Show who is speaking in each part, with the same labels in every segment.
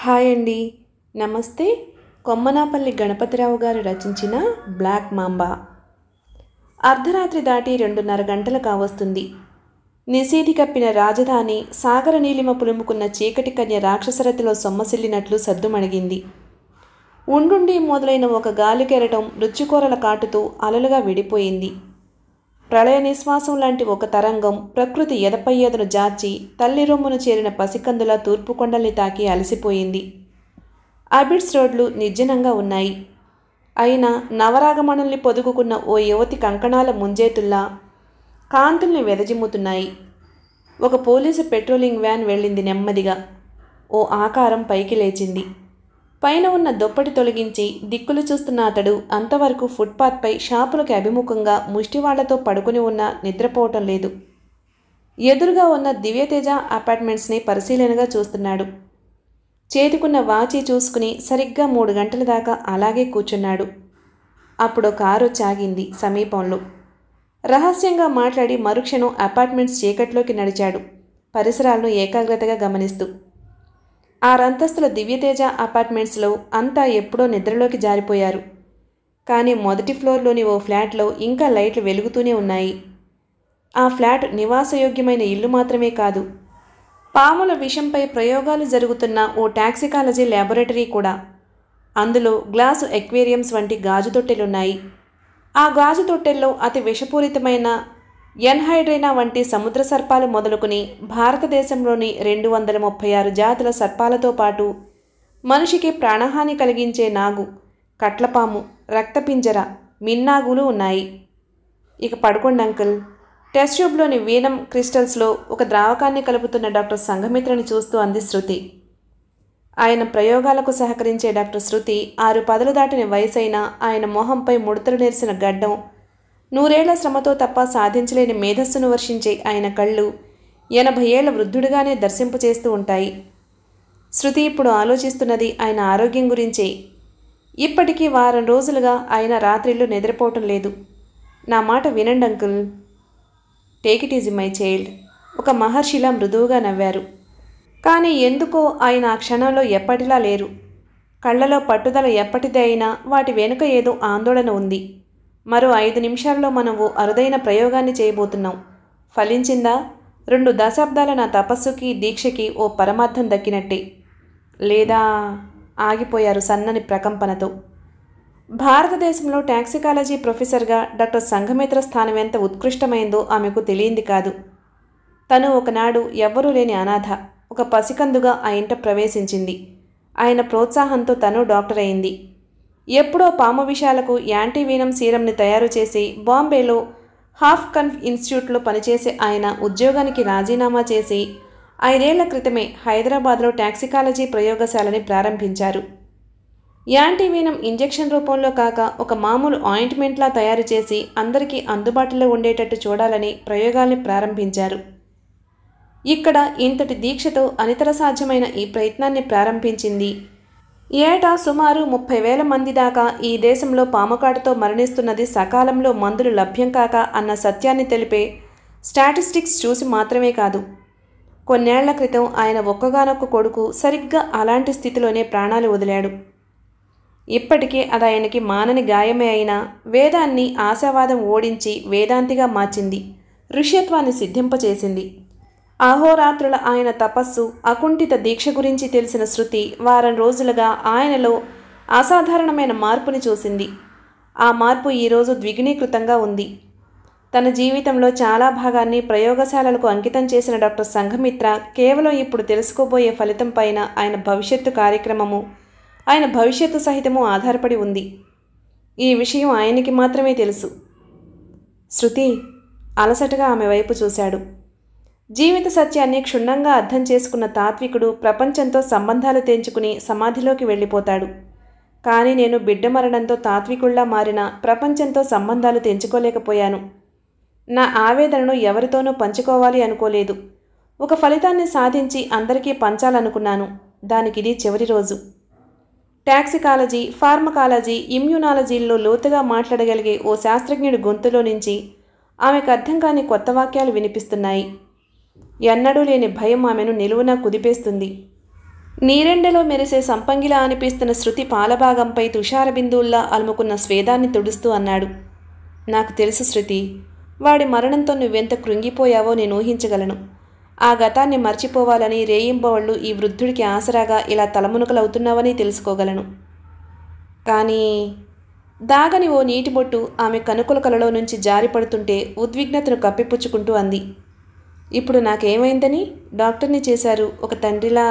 Speaker 1: hi అండి నమస్తే కొమ్మనాపల్లి గణపతిరావు గారు రచించిన బ్లాక్ మాంబా అర్ధరాత్రి దాటి రెండున్నర గంటలు కావస్తుంది నిశీధి కప్పిన రాజధాని సాగర నీలిమ పులుముకున్న చీకటి కన్య రాక్షసరతిలో సొమ్మసిల్లినట్లు సద్దుమణిగింది ఉండుండి మొదలైన ఒక గాలి కెరటం మృత్యుకోరల కాటుతూ అలలుగా విడిపోయింది ప్రళయ నిశ్వాసం లాంటి ఒక తరంగం ప్రకృతి ఎదపై ఎదను జార్చి తల్లి రొమ్మును చేరిన పసికందుల తూర్పు కొండల్ని తాకి అలసిపోయింది అబిడ్స్ రోడ్లు నిర్జనంగా ఉన్నాయి అయినా నవరాగమణుల్ని పొదుగుకున్న ఓ యువతి కంకణాల ముంజేతుల్లా కాంతుల్ని వెదజిమ్ముతున్నాయి ఒక పోలీసు పెట్రోలింగ్ వ్యాన్ వెళ్ళింది నెమ్మదిగా ఓ ఆకారం పైకి లేచింది పైన ఉన్న దుప్పటి తొలగించి దిక్కులు చూస్తున్న అతడు అంతవరకు ఫుట్పాత్పై షాపులకు అభిముఖంగా ముష్టివాళ్లతో పడుకుని ఉన్న నిద్రపోవటం లేదు ఎదురుగా ఉన్న దివ్యతేజ అపార్ట్మెంట్స్ని పరిశీలనగా చూస్తున్నాడు చేతికున్న వాచి చూసుకుని సరిగ్గా మూడు గంటల దాకా అలాగే కూర్చున్నాడు అప్పుడు కారు చాగింది సమీపంలో రహస్యంగా మాట్లాడి మరుక్షణం అపార్ట్మెంట్స్ చీకట్లోకి నడిచాడు పరిసరాలను ఏకాగ్రతగా గమనిస్తూ ఆరంతస్తుల దివ్యతేజ అపార్ట్మెంట్స్లో అంతా ఎప్పుడో నిద్రలోకి జారిపోయారు కానీ మొదటి ఫ్లోర్లోని ఓ ఫ్లాట్లో ఇంకా లైట్లు వెలుగుతూనే ఉన్నాయి ఆ ఫ్లాట్ నివాసయోగ్యమైన ఇల్లు మాత్రమే కాదు పాముల విషంపై ప్రయోగాలు జరుగుతున్న ఓ టాక్సికాలజీ ల్యాబొరేటరీ కూడా అందులో గ్లాసు ఎక్వేరియంస్ వంటి గాజు తొట్టెలున్నాయి ఆ గాజు తొట్టెల్లో అతి విషపూరితమైన ఎన్హైడ్రైనా వంటి సముద్ర సర్పాలు మొదలుకొని భారతదేశంలోని రెండు వందల ముప్పై ఆరు జాతుల సర్పాలతో పాటు మనిషికి ప్రాణహాని కలిగించే నాగు కట్లపాము రక్తపింజర మిన్నాగులు ఉన్నాయి ఇక పడుకోండి అంకుల్ టెస్ట్ ట్యూబ్లోని వీనం క్రిస్టల్స్లో ఒక ద్రావకాన్ని కలుపుతున్న డాక్టర్ సంఘమిత్రని చూస్తూ అంది శృతి ఆయన ప్రయోగాలకు సహకరించే డాక్టర్ శృతి ఆరు పదలు దాటిన వయసైన ఆయన మొహంపై ముడతలు నేర్చిన గడ్డం నూరేళ్ల శ్రమతో తప్ప సాధించలేని మేధస్సును వర్షించే ఆయన కళ్ళు ఎనభై ఏళ్ల వృద్ధుడిగానే దర్శింపు చేస్తూ ఉంటాయి శృతి ఇప్పుడు ఆలోచిస్తున్నది ఆయన ఆరోగ్యం గురించే ఇప్పటికీ వారం రోజులుగా ఆయన రాత్రిళ్ళు నిద్రపోవటం లేదు నా మాట వినండి uncle take it easy my child ఒక మహర్షిలా మృదువుగా నవ్వారు కానీ ఎందుకో ఆయన ఆ క్షణంలో ఎప్పటిలా లేరు కళ్ళలో పట్టుదల ఎప్పటిదే అయినా వాటి వెనుక ఏదో ఆందోళన ఉంది మరో ఐదు నిమిషాల్లో మనం ఓ అరుదైన ప్రయోగాన్ని చేయబోతున్నాం ఫలించిందా రెండు దశాబ్దాల నా తపస్సుకి దీక్షకి ఓ పరమార్థం దక్కినట్టే లేదా ఆగిపోయారు సన్నని ప్రకంపనతో భారతదేశంలో టాక్సికాలజీ ప్రొఫెసర్గా డాక్టర్ సంఘమిత్ర స్థానం ఎంత ఉత్కృష్టమైందో ఆమెకు తెలియంది కాదు తను ఒకనాడు ఎవ్వరూ లేని అనాథ ఒక పసికందుగా ఆ ఇంట ప్రవేశించింది ఆయన ప్రోత్సాహంతో తను డాక్టర్ అయింది ఎప్పుడో పాము విషాలకు యాంటీవీనం సీరంని తయారు చేసి బాంబేలో హాఫ్ కన్ఫ్ ఇన్స్టిట్యూట్లో పనిచేసే ఆయన ఉద్యోగానికి రాజీనామా చేసి ఐదేళ్ల క్రితమే హైదరాబాద్లో టాక్సికాలజీ ప్రయోగశాలని ప్రారంభించారు యాంటీవీనం ఇంజెక్షన్ రూపంలో కాక ఒక మామూలు ఆయింట్మెంట్లా తయారు చేసి అందరికీ అందుబాటులో ఉండేటట్టు చూడాలని ప్రయోగాల్ని ప్రారంభించారు ఇక్కడ ఇంతటి దీక్షతో అనితర సాధ్యమైన ఈ ప్రయత్నాన్ని ప్రారంభించింది ఏటా సుమారు ముప్పై వేల మంది దాకా ఈ దేశంలో పాముకాటుతో మరణిస్తున్నది సకాలంలో మందులు లభ్యం కాక అన్న సత్యాన్ని తెలిపే స్టాటిస్టిక్స్ చూసి మాత్రమే కాదు కొన్నేళ్ల క్రితం ఆయన ఒక్కగానొక్క కొడుకు సరిగ్గా అలాంటి స్థితిలోనే ప్రాణాలు వదిలాడు ఇప్పటికే అది ఆయనకి మానని గాయమే అయినా వేదాన్ని ఆశావాదం ఓడించి వేదాంతిగా మార్చింది ఋష్యత్వాన్ని సిద్ధింపచేసింది అహోరాత్రుల ఆయన తపస్సు అకుంఠిత దీక్ష గురించి తెలిసిన శృతి వారం రోజులుగా ఆయనలో అసాధారణమైన మార్పుని చూసింది ఆ మార్పు ఈరోజు ద్విగుణీకృతంగా ఉంది తన జీవితంలో చాలా భాగాన్ని ప్రయోగశాలలకు అంకితం చేసిన డాక్టర్ సంఘమిత్ర కేవలం ఇప్పుడు తెలుసుకోబోయే ఫలితం పైన ఆయన భవిష్యత్తు కార్యక్రమము ఆయన భవిష్యత్తు సహితము ఆధారపడి ఉంది ఈ విషయం ఆయనకి మాత్రమే తెలుసు శృతి అలసటగా ఆమె వైపు చూశాడు జీవిత సత్యాన్ని క్షుణ్ణంగా అర్థం చేసుకున్న తాత్వికుడు ప్రపంచంతో సంబంధాలు తెంచుకుని సమాధిలోకి వెళ్ళిపోతాడు కానీ నేను బిడ్డ మరణంతో తాత్వికుల్లా మారిన ప్రపంచంతో సంబంధాలు తెంచుకోలేకపోయాను నా ఆవేదనను ఎవరితోనూ పంచుకోవాలి అనుకోలేదు ఒక ఫలితాన్ని సాధించి అందరికీ పంచాలనుకున్నాను దానికి ఇది చివరి రోజు టాక్సికాలజీ ఫార్మకాలజీ ఇమ్యూనాలజీల్లో లోతుగా మాట్లాడగలిగే ఓ శాస్త్రజ్ఞుడి గొంతులో నుంచి ఆమెకు అర్థం కాని కొత్త వాక్యాలు వినిపిస్తున్నాయి ఎన్నడూ లేని భయం ఆమెను నిలువునా కుదిపేస్తుంది నీరెండలో మెరిసే సంపంగిలా అనిపిస్తున్న శృతి పాలభాగంపై తుషార బిందువుల్లా అలుముకున్న స్వేదాన్ని తుడుస్తూ అన్నాడు నాకు తెలుసు శృతి వాడి మరణంతో నువ్వెంత కృంగిపోయావో నేను ఊహించగలను ఆ గతాన్ని మర్చిపోవాలని రేయింబవళ్ళు ఈ వృద్ధుడికి ఆసరాగా ఇలా తలమునకలవుతున్నావని తెలుసుకోగలను కానీ దాగని ఓ నీటి బొట్టు ఆమె కనుకుల కలలో నుంచి జారిపడుతుంటే ఉద్విగ్నతను కప్పిపుచ్చుకుంటూ అంది ఇప్పుడు నాకేమైందని డాక్టర్ని చేశారు ఒక తండ్రిలా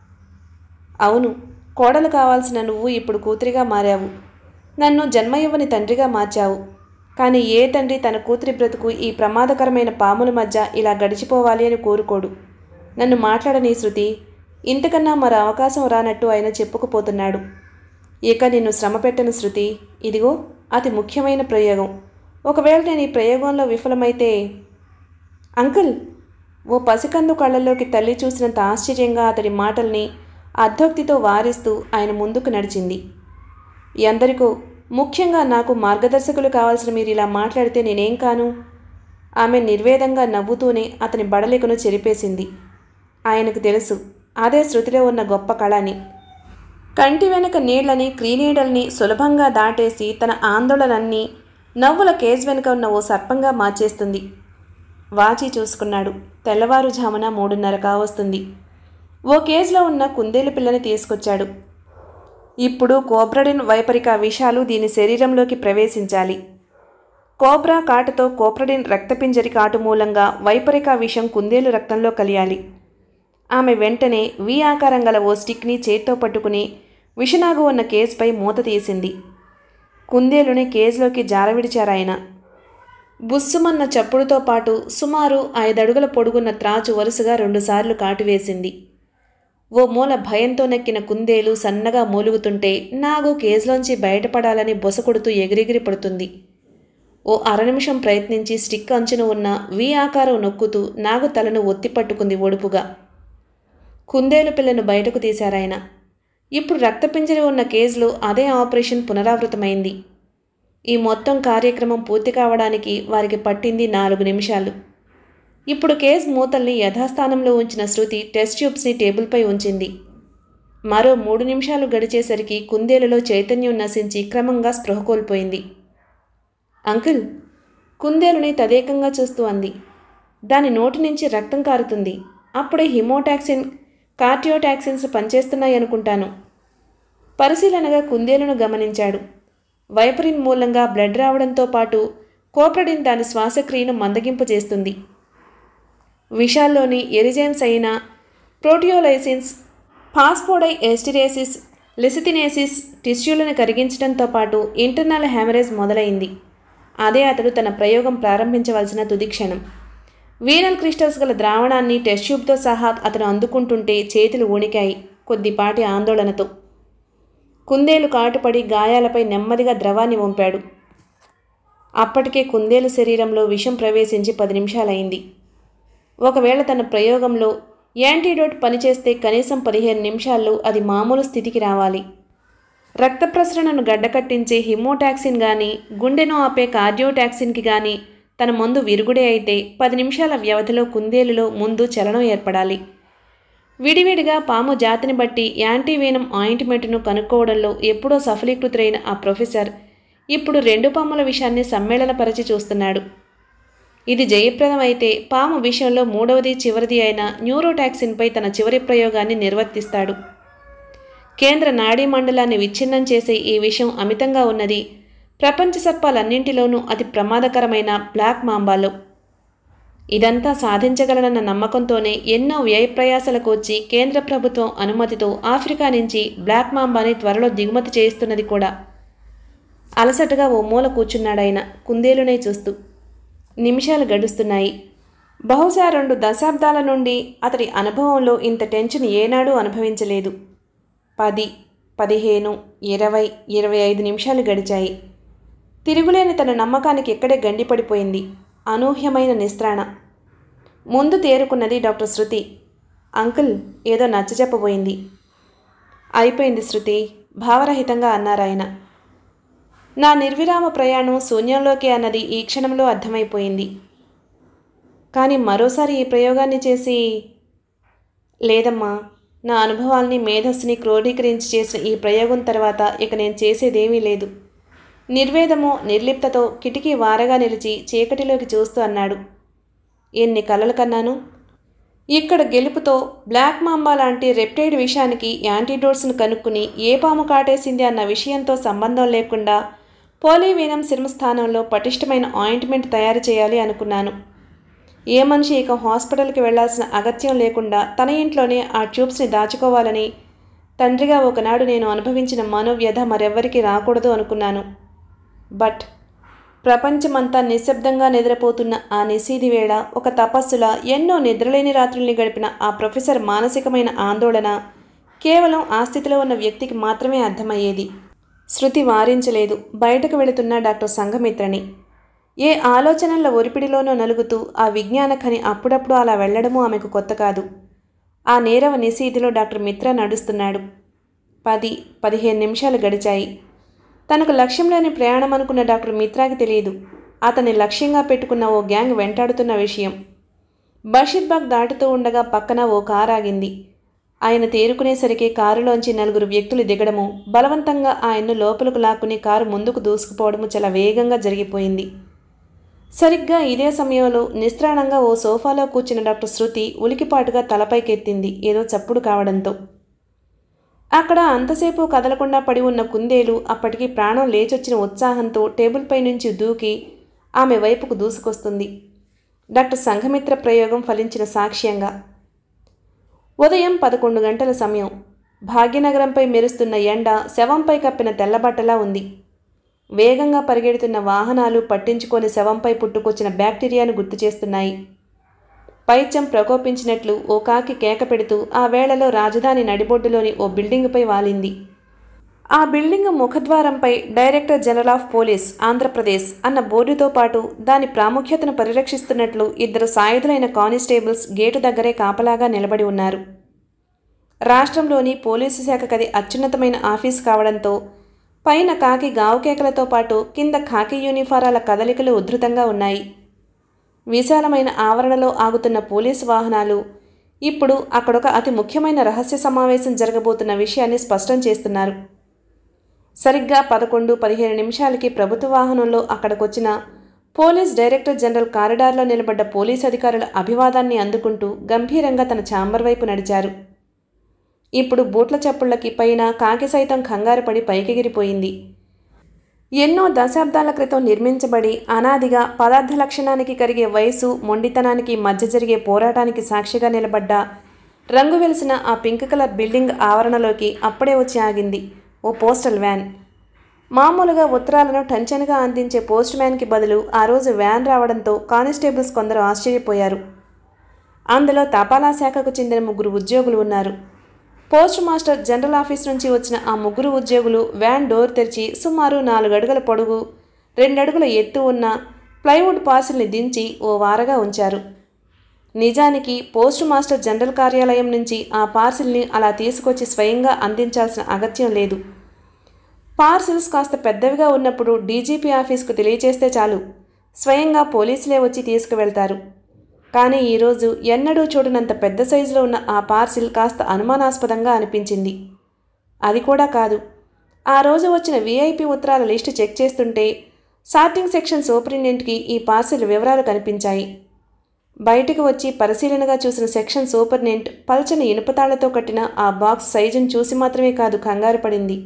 Speaker 1: అవును కోడలు కావాల్సిన నువ్వు ఇప్పుడు కూతురిగా మారావు నన్ను జన్మ ఇవ్వని తండ్రిగా మార్చావు కానీ ఏ తండ్రి తన కూతురి బ్రతుకు ఈ ప్రమాదకరమైన పాముల మధ్య ఇలా గడిచిపోవాలి అని కోరుకోడు నన్ను మాట్లాడని శృతి ఇంతకన్నా మరో అవకాశం రానట్టు ఆయన చెప్పుకుపోతున్నాడు ఇక నిన్ను శ్రమ పెట్టను శృతి ఇదిగో అతి ముఖ్యమైన ప్రయోగం ఒకవేళ నేను ఈ ప్రయోగంలో విఫలమైతే అంకుల్ ఓ పసికందు కళ్ళల్లోకి తల్లి చూసినంత ఆశ్చర్యంగా అతడి మాటల్ని అర్ధోక్తితో వారిస్తూ ఆయన ముందుకు నడిచింది ఎందరికో ముఖ్యంగా నాకు మార్గదర్శకులు కావాల్సిన మీరు ఇలా మాట్లాడితే నేనేం కాను ఆమె నిర్వేదంగా నవ్వుతూనే అతని బడలికను చెరిపేసింది ఆయనకు తెలుసు అదే శృతిలో ఉన్న గొప్ప కళ అని కంటి వెనుక నీళ్లని క్రీనీడల్ని సులభంగా దాటేసి తన ఆందోళనన్ని నవ్వుల కేజ్ వెనుక ఉన్న ఓ సర్పంగా మార్చేస్తుంది వాచి చూసుకున్నాడు తెల్లవారుజామున మూడున్నర కావస్తుంది ఓ కేజ్లో ఉన్న కుందేలు పిల్లని తీసుకొచ్చాడు ఇప్పుడు కోబ్రడిన్ వైపరిక విషాలు దీని శరీరంలోకి ప్రవేశించాలి కోబ్రా కాటుతో కోప్రడిన్ రక్తపింజరి కాటు మూలంగా వైపరిక విషం కుందేలు రక్తంలో కలియాలి ఆమె వెంటనే వి ఆకారం గల ఓ స్టిక్ని చేత్తో పట్టుకుని విషనాగు ఉన్న కేజ్పై మూత తీసింది కుందేలుని కేజ్లోకి జారవిడిచారాయన బుస్సుమన్న చప్పుడుతో పాటు సుమారు ఐదడుగుల పొడుగున్న త్రాచు వరుసగా రెండుసార్లు కాటువేసింది ఓ మూల భయంతో నెక్కిన కుందేలు సన్నగా మూలుగుతుంటే నాగు కేజ్లోంచి బయటపడాలని బొసకొడుతూ ఎగిరెగిరి పడుతుంది ఓ అర నిమిషం ప్రయత్నించి స్టిక్ అంచున ఉన్న వి ఆకారం నొక్కుతూ నాగు తలను ఒత్తి పట్టుకుంది ఒడుపుగా కుందేలు పిల్లను బయటకు తీశారాయన ఇప్పుడు రక్తపింజరి ఉన్న కేసులో అదే ఆపరేషన్ పునరావృతమైంది ఈ మొత్తం కార్యక్రమం పూర్తి కావడానికి వారికి పట్టింది నాలుగు నిమిషాలు ఇప్పుడు కేస్ మూతల్ని యథాస్థానంలో ఉంచిన శృతి టెస్ట్ ట్యూబ్స్ని టేబుల్పై ఉంచింది మరో మూడు నిమిషాలు గడిచేసరికి కుందేలులో చైతన్యం నశించి క్రమంగా స్పృహ కోల్పోయింది అంకుల్ కుందేలుని తదేకంగా చూస్తూ అంది దాని నోటి నుంచి రక్తం కారుతుంది అప్పుడే హిమోటాక్సిన్ కార్టియోటాక్సిన్స్ పనిచేస్తున్నాయి అనుకుంటాను పరిశీలనగా కుందేలును గమనించాడు వైపరిన్ మూలంగా బ్లడ్ రావడంతో పాటు కోప్రడిన్ దాని శ్వాసక్రియను మందగింపజేస్తుంది విషాల్లోని ఎరిజైమ్స్ అయిన ప్రోటియోలైసిన్స్ ఫాస్ఫోడై ఎస్టిరేసిస్ లిసితినేసిస్ టిష్యూలను కరిగించడంతో పాటు ఇంటర్నల్ హ్యామరేజ్ మొదలైంది అదే అతడు తన ప్రయోగం ప్రారంభించవలసిన తుది క్షణం వీనల్ క్రిస్టల్స్ గల ద్రావణాన్ని టెస్ట్ ట్యూబ్తో సహా అతను అందుకుంటుంటే చేతులు వణికాయి కొద్దిపాటి ఆందోళనతో కుందేలు కాటుపడి గాయాలపై నెమ్మదిగా ద్రవాన్ని వంపాడు అప్పటికే కుందేలు శరీరంలో విషం ప్రవేశించి పది నిమిషాలైంది ఒకవేళ తన ప్రయోగంలో యాంటీడోట్ పనిచేస్తే కనీసం పదిహేను నిమిషాల్లో అది మామూలు స్థితికి రావాలి రక్త ప్రసరణను గడ్డకట్టించే హిమోటాక్సిన్ కానీ గుండెను ఆపే కార్డియోటాక్సిన్కి కానీ తన మందు విరుగుడే అయితే పది నిమిషాల వ్యవధిలో కుందేలులో ముందు చలనం ఏర్పడాలి విడివిడిగా పాము జాతిని బట్టి యాంటీవీనం ఆయింట్మెంట్ను కనుక్కోవడంలో ఎప్పుడో సఫలీకృతులైన ఆ ప్రొఫెసర్ ఇప్పుడు రెండు పాముల విషయాన్ని సమ్మేళనపరచి చూస్తున్నాడు ఇది జయప్రదమైతే పాము విషయంలో మూడవది చివరిది అయిన న్యూరోటాక్సిన్పై తన చివరి ప్రయోగాన్ని నిర్వర్తిస్తాడు కేంద్ర నాడీ మండలాన్ని విచ్ఛిన్నం చేసే ఈ విషయం అమితంగా ఉన్నది ప్రపంచ సర్పాలన్నింటిలోనూ అతి ప్రమాదకరమైన బ్లాక్ మాంబాలో ఇదంతా సాధించగలనన్న నమ్మకంతోనే ఎన్నో వ్యయప్రయాసలకు వచ్చి కేంద్ర ప్రభుత్వం అనుమతితో ఆఫ్రికా నుంచి బ్లాక్ మాంబాని త్వరలో దిగుమతి చేయిస్తున్నది కూడా అలసటగా ఓ మూల కూర్చున్నాడాయన కుందేలునే చూస్తూ నిమిషాలు గడుస్తున్నాయి బహుశా రెండు దశాబ్దాల నుండి అతడి అనుభవంలో ఇంత టెన్షన్ ఏనాడూ అనుభవించలేదు పది పదిహేను ఇరవై ఇరవై ఐదు నిమిషాలు గడిచాయి తిరుగులేని తన నమ్మకానికి ఎక్కడే గండిపడిపోయింది అనూహ్యమైన నిస్త్రాణ ముందు తేరుకున్నది డాక్టర్ శృతి అంకుల్ ఏదో నచ్చజెప్పబోయింది అయిపోయింది శృతి భావరహితంగా అన్నారాయన నా నిర్విరామ ప్రయాణం శూన్యంలోకి అన్నది ఈ క్షణంలో అర్థమైపోయింది కానీ మరోసారి ఈ ప్రయోగాన్ని చేసి లేదమ్మా నా అనుభవాల్ని మేధస్సుని క్రోడీకరించి చేసిన ఈ ప్రయోగం తర్వాత ఇక నేను చేసేదేమీ లేదు నిర్వేదమో నిర్లిప్తతో కిటికీ వారగా నిలిచి చీకటిలోకి చూస్తూ అన్నాడు ఎన్ని కలలు కన్నాను ఇక్కడ గెలుపుతో బ్లాక్ మాంబా లాంటి రెప్టైడ్ విషయానికి యాంటీడోట్స్ను కనుక్కుని ఏ పాము కాటేసింది అన్న విషయంతో సంబంధం లేకుండా పోలీవీనం సిరమ స్థానంలో పటిష్టమైన ఆయింట్మెంట్ తయారు చేయాలి అనుకున్నాను ఏ మనిషి ఇక హాస్పిటల్కి వెళ్లాల్సిన అగత్యం లేకుండా తన ఇంట్లోనే ఆ ట్యూబ్స్ని దాచుకోవాలని తండ్రిగా ఒకనాడు నేను అనుభవించిన మనోవ్యధ మరెవ్వరికీ రాకూడదు అనుకున్నాను బట్ ప్రపంచమంతా నిశ్శబ్దంగా నిద్రపోతున్న ఆ నిశీది వేళ ఒక తపస్సులా ఎన్నో నిద్రలేని రాత్రుల్ని గడిపిన ఆ ప్రొఫెసర్ మానసికమైన ఆందోళన కేవలం ఆ స్థితిలో ఉన్న వ్యక్తికి మాత్రమే అర్థమయ్యేది శృతి వారించలేదు బయటకు వెళుతున్న డాక్టర్ సంఘమిత్రని ఏ ఆలోచనల ఒరిపిడిలోనో నలుగుతూ ఆ విజ్ఞాన ఖని అప్పుడప్పుడు అలా వెళ్లడమూ ఆమెకు కొత్త కాదు ఆ నేరవ నిశీదిలో డాక్టర్ మిత్ర నడుస్తున్నాడు పది పదిహేను నిమిషాలు గడిచాయి తనకు లక్ష్యం లేని ప్రయాణం అనుకున్న డాక్టర్ మిత్రాకి తెలియదు అతన్ని లక్ష్యంగా పెట్టుకున్న ఓ గ్యాంగ్ వెంటాడుతున్న విషయం బషీర్బాగ్ దాటుతూ ఉండగా పక్కన ఓ కారు ఆగింది ఆయన తేరుకునేసరికి కారులోంచి నలుగురు వ్యక్తులు దిగడము బలవంతంగా ఆయన్ను లోపలకు లాక్కుని కారు ముందుకు దూసుకుపోవడము చాలా వేగంగా జరిగిపోయింది సరిగ్గా ఇదే సమయంలో నిస్త్రాణంగా ఓ సోఫాలో కూర్చున్న డాక్టర్ శృతి ఉలికిపాటుగా తలపైకెత్తింది ఏదో చప్పుడు కావడంతో అక్కడ అంతసేపు కదలకుండా పడి ఉన్న కుందేలు అప్పటికి ప్రాణం లేచొచ్చిన ఉత్సాహంతో టేబుల్పై నుంచి దూకి ఆమె వైపుకు దూసుకొస్తుంది డాక్టర్ సంఘమిత్ర ప్రయోగం ఫలించిన సాక్ష్యంగా ఉదయం పదకొండు గంటల సమయం భాగ్యనగరంపై మెరుస్తున్న ఎండ శవంపై కప్పిన తెల్లబట్టలా ఉంది వేగంగా పరిగెడుతున్న వాహనాలు పట్టించుకొని శవంపై పుట్టుకొచ్చిన బ్యాక్టీరియాను గుర్తు చేస్తున్నాయి పైత్యం ప్రకోపించినట్లు ఓ కాకి కేక పెడుతూ ఆ వేళలో రాజధాని నడిబొడ్డులోని ఓ బిల్డింగుపై వాలింది ఆ బిల్డింగ్ ముఖద్వారంపై director general of police Andhra Pradesh అన్న బోర్డుతో పాటు దాని ప్రాముఖ్యతను పరిరక్షిస్తున్నట్లు ఇద్దరు సాయుధులైన కానిస్టేబుల్స్ గేటు దగ్గరే కాపలాగా నిలబడి ఉన్నారు రాష్ట్రంలోని పోలీసు శాఖకది అత్యున్నతమైన ఆఫీస్ కావడంతో పైన కాకి గావుకేకలతో పాటు కింద ఖాకీ యూనిఫారాల కదలికలు ఉధృతంగా ఉన్నాయి విశాలమైన ఆవరణలో ఆగుతున్న పోలీసు వాహనాలు ఇప్పుడు అక్కడొక అతి ముఖ్యమైన రహస్య సమావేశం జరగబోతున్న విషయాన్ని స్పష్టం చేస్తున్నారు సరిగ్గా పదకొండు పదిహేను నిమిషాలకి ప్రభుత్వ వాహనంలో అక్కడికొచ్చిన పోలీస్ డైరెక్టర్ జనరల్ కారిడార్లో నిలబడ్డ పోలీస్ అధికారుల అభివాదాన్ని అందుకుంటూ గంభీరంగా తన ఛాంబర్ వైపు నడిచారు ఇప్పుడు బూట్ల చప్పుళ్ళకి పైన కాకి సైతం కంగారు పడి పైకెగిరిపోయింది ఎన్నో దశాబ్దాల క్రితం నిర్మించబడి అనాదిగా పదార్థ లక్షణానికి కరిగే వయసు మొండితనానికి మధ్య జరిగే పోరాటానికి సాక్షిగా నిలబడ్డ రంగు వెలిసిన ఆ పింక్ కలర్ బిల్డింగ్ ఆవరణలోకి అప్పుడే వచ్చి ఆగింది ఓ పోస్టల్ వ్యాన్ మామూలుగా ఉత్తరాలను టెన్షన్గా అందించే పోస్ట్ మ్యాన్కి బదులు ఆ రోజు వ్యాన్ రావడంతో కానిస్టేబుల్స్ కొందరు ఆశ్చర్యపోయారు అందులో తపాలా శాఖకు చెందిన ముగ్గురు ఉద్యోగులు ఉన్నారు పోస్ట్ మాస్టర్ జనరల్ ఆఫీస్ నుంచి వచ్చిన ఆ ముగ్గురు ఉద్యోగులు వ్యాన్ డోర్ తెరిచి సుమారు నాలుగు అడుగుల పొడుగు రెండడుగుల ఎత్తు ఉన్న ప్లైవుడ్ పార్సిల్ని దించి ఓ వారగా ఉంచారు నిజానికి పోస్ట్ మాస్టర్ జనరల్ కార్యాలయం నుంచి ఆ పార్సిల్ని అలా తీసుకొచ్చి స్వయంగా అందించాల్సిన అగత్యం లేదు పార్సిల్స్ కాస్త పెద్దవిగా ఉన్నప్పుడు డీజీపీ ఆఫీస్కు తెలియచేస్తే చాలు స్వయంగా పోలీసులే వచ్చి తీసుకువెళ్తారు కానీ ఈరోజు ఎన్నడూ చూడనంత పెద్ద సైజులో ఉన్న ఆ పార్సిల్ కాస్త అనుమానాస్పదంగా అనిపించింది అది కూడా కాదు ఆ రోజు వచ్చిన వీఐపీ ఉత్తరాల లిస్టు చెక్ చేస్తుంటే సార్టింగ్ సెక్షన్ సూపరింటెండెంట్కి ఈ పార్సిల్ వివరాలు కనిపించాయి బయటకు వచ్చి పరిశీలనగా చూసిన సెక్షన్ సూపరింటెండెంట్ పల్చని ఇనుపతాళ్లతో కట్టిన ఆ బాక్స్ సైజును చూసి మాత్రమే కాదు కంగారు పడింది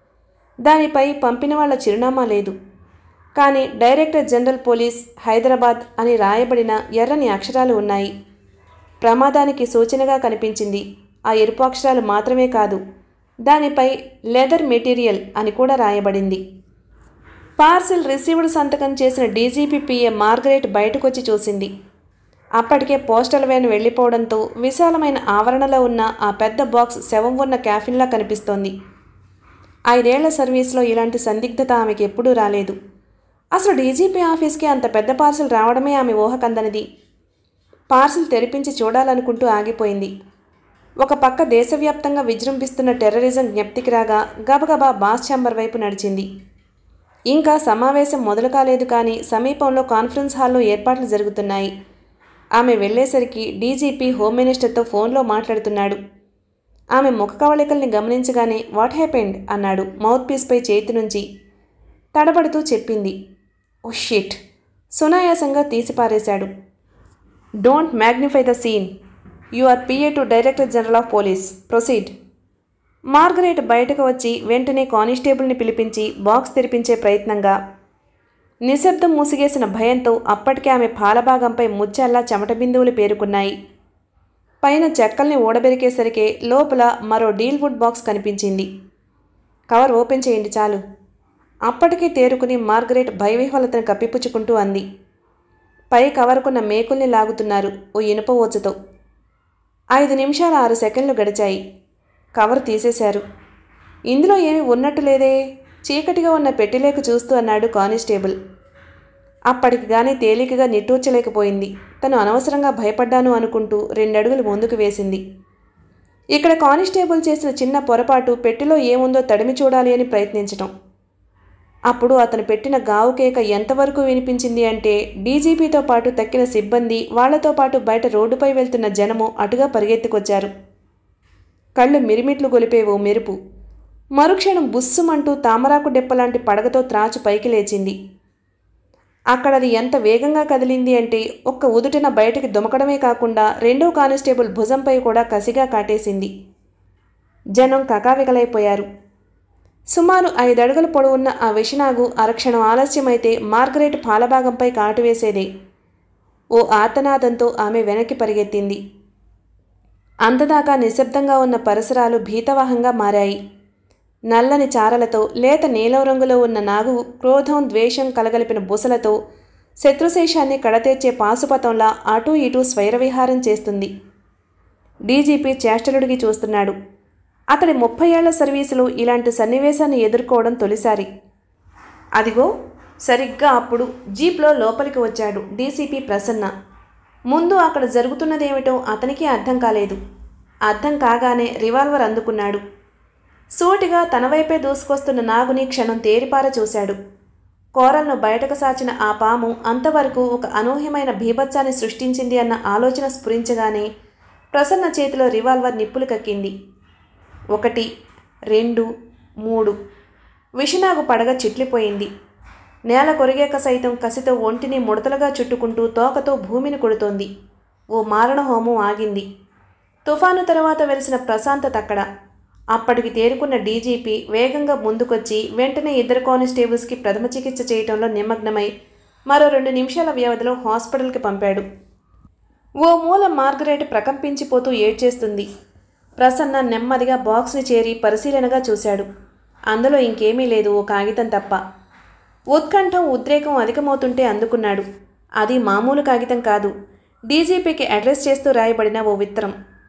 Speaker 1: దానిపై పంపిన వాళ్ళ చిరునామా లేదు కానీ డైరెక్టర్ జనరల్ పోలీస్ హైదరాబాద్ అని రాయబడిన ఎర్రని అక్షరాలు ఉన్నాయి ప్రమాదానికి సూచనగా కనిపించింది ఆ ఎరుపు అక్షరాలు మాత్రమే కాదు దానిపై లెదర్ మెటీరియల్ అని కూడా రాయబడింది పార్సిల్ రిసీవ్డ్ సంతకం చేసిన డీజీపీ పిఏ మార్గరెట్ బయటకొచ్చి చూసింది అప్పటికే పోస్టల్ వ్యాన్ వెళ్ళిపోవడంతో విశాలమైన ఆవరణలో ఉన్న ఆ పెద్ద బాక్స్ శవం ఉన్న క్యాఫిన్లా కనిపిస్తోంది ఐదేళ్ల సర్వీస్లో ఇలాంటి సందిగ్ధత ఆమెకి ఎప్పుడూ రాలేదు అసలు డీజీపీ ఆఫీస్కి అంత పెద్ద పార్సిల్ రావడమే ఆమె ఊహకందనిది పార్సిల్ తెరిపించి చూడాలనుకుంటూ ఆగిపోయింది ఒక పక్క దేశవ్యాప్తంగా విజృంభిస్తున్న టెర్రరిజం జ్ఞప్తికి రాగా గబగబా బాస్ ఛాంబర్ వైపు నడిచింది ఇంకా సమావేశం మొదలు కాలేదు కానీ సమీపంలో కాన్ఫరెన్స్ హాల్లో ఏర్పాట్లు జరుగుతున్నాయి ఆమె వెళ్ళేసరికి డీజీపీ హోమ్ మినిస్టర్తో ఫోన్లో మాట్లాడుతున్నాడు ఆమె ముఖ కవళికల్ని గమనించగానే వాట్ హ్యాపెండ్ అన్నాడు మౌత్ పీస్పై చేతి నుంచి తడబడుతూ చెప్పింది ఓ షిట్ సునాయాసంగా తీసిపారేశాడు don't magnify the scene you are PA to director general of police proceed Margaret బయటకు వచ్చి వెంటనే కానిస్టేబుల్ని పిలిపించి బాక్స్ తెరిపించే ప్రయత్నంగా నిశ్శబ్దం మూసిగేసిన భయంతో అప్పటికే ఆమె పాలభాగంపై ముచ్చెల్లా చెమట బిందువులు పేరుకున్నాయి పైన చెక్కల్ని ఊడబెరికేసరికి లోపల మరో డీల్ వుడ్ బాక్స్ కనిపించింది కవర్ ఓపెన్ చేయండి చాలు అప్పటికే తేరుకుని మార్గరెట్ భయవిహ్వలతను కప్పిపుచ్చుకుంటూ అంది పై కవర్కున్న మేకుల్ని లాగుతున్నారు ఓ ఇనుప ఓచతో ఐదు నిమిషాల ఆరు సెకండ్లు గడిచాయి కవర్ తీసేశారు ఇందులో ఏమి ఉన్నట్టు లేదే చీకటిగా ఉన్న పెట్టిలేక చూస్తూ అన్నాడు కానిస్టేబుల్ అప్పటికి గాని తేలికగా నిట్టూర్చలేకపోయింది తను అనవసరంగా భయపడ్డాను అనుకుంటూ రెండడుగులు ముందుకు వేసింది ఇక్కడ కానిస్టేబుల్ చేసిన చిన్న పొరపాటు పెట్టెలో ఏముందో తడిమి చూడాలి అని ప్రయత్నించటం అప్పుడు అతను పెట్టిన గావు కేక ఎంతవరకు వినిపించింది అంటే డీజీపీతో పాటు తక్కిన సిబ్బంది వాళ్లతో పాటు బయట రోడ్డుపై వెళ్తున్న జనము అటుగా పరిగెత్తుకొచ్చారు కళ్ళు మిరిమిట్లు గొలిపే ఓ మెరుపు మరుక్షణం బుస్సుమంటూ తామరాకు డెప్పలాంటి పడగతో త్రాచు పైకి లేచింది అక్కడ అది ఎంత వేగంగా కదిలింది అంటే ఒక్క ఉదుటిన బయటికి దుమకడమే కాకుండా రెండో కానిస్టేబుల్ భుజంపై కూడా కసిగా కాటేసింది జనం కకావికలైపోయారు సుమారు ఐదడుగుల పొడవున్న ఆ విషనాగు అరక్షణం ఆలస్యమైతే మార్గరేట్ పాలభాగంపై కాటు వేసేదే ఓ ఆర్తనాదంతో ఆమె వెనక్కి పరిగెత్తింది అంతదాకా నిశ్శబ్దంగా ఉన్న పరిసరాలు భీతవాహంగా మారాయి నల్లని చారలతో లేత నీలం రంగులో ఉన్న నాగు క్రోధం ద్వేషం కలగలిపిన బుసలతో శత్రుశేషాన్ని కడతేర్చే పాశుపతంలా అటూ ఇటూ స్వైరవిహారం చేస్తుంది డీజీపీ చేష్టలుడిగి చూస్తున్నాడు అతడి ముప్పై ఏళ్ల సర్వీసులో ఇలాంటి సన్నివేశాన్ని ఎదుర్కోవడం తొలిసారి అదిగో సరిగ్గా అప్పుడు జీప్లో లోపలికి వచ్చాడు డీసీపీ ప్రసన్న ముందు అక్కడ జరుగుతున్నదేమిటో అతనికి అర్థం కాలేదు అర్థం కాగానే రివాల్వర్ అందుకున్నాడు సూటిగా తన వైపే దూసుకొస్తున్న నాగుని క్షణం తేరిపార చూశాడు కోరలను బయటకు సాచిన ఆ పాము అంతవరకు ఒక అనూహ్యమైన భీభత్సాన్ని సృష్టించింది అన్న ఆలోచన స్ఫురించగానే ప్రసన్న చేతిలో రివాల్వర్ నిప్పులు కక్కింది ఒకటి రెండు మూడు విషనాగు పడగ చిట్లిపోయింది నేల కొరిగాక సైతం కసితో ఒంటిని ముడతలుగా చుట్టుకుంటూ తోకతో భూమిని కొడుతోంది ఓ మారణ హోమం ఆగింది తుఫాను తర్వాత వెలిసిన ప్రశాంతత అక్కడ అప్పటికి తేరుకున్న డీజీపీ వేగంగా ముందుకొచ్చి వెంటనే ఇద్దరు కానిస్టేబుల్స్కి ప్రథమ చికిత్స చేయటంలో నిమగ్నమై మరో రెండు నిమిషాల వ్యవధిలో హాస్పిటల్కి పంపాడు ఓ మూల మార్గరేట్ ప్రకంపించిపోతూ ఏడ్చేస్తుంది ప్రసన్న నెమ్మదిగా బాక్స్ని చేరి పరిశీలనగా చూశాడు అందులో ఇంకేమీ లేదు ఓ కాగితం తప్ప ఉత్కంఠం ఉద్రేకం అధికమవుతుంటే అందుకున్నాడు అది మామూలు కాగితం కాదు డీజీపీకి అడ్రస్ చేస్తూ రాయబడిన ఓ విత్తరం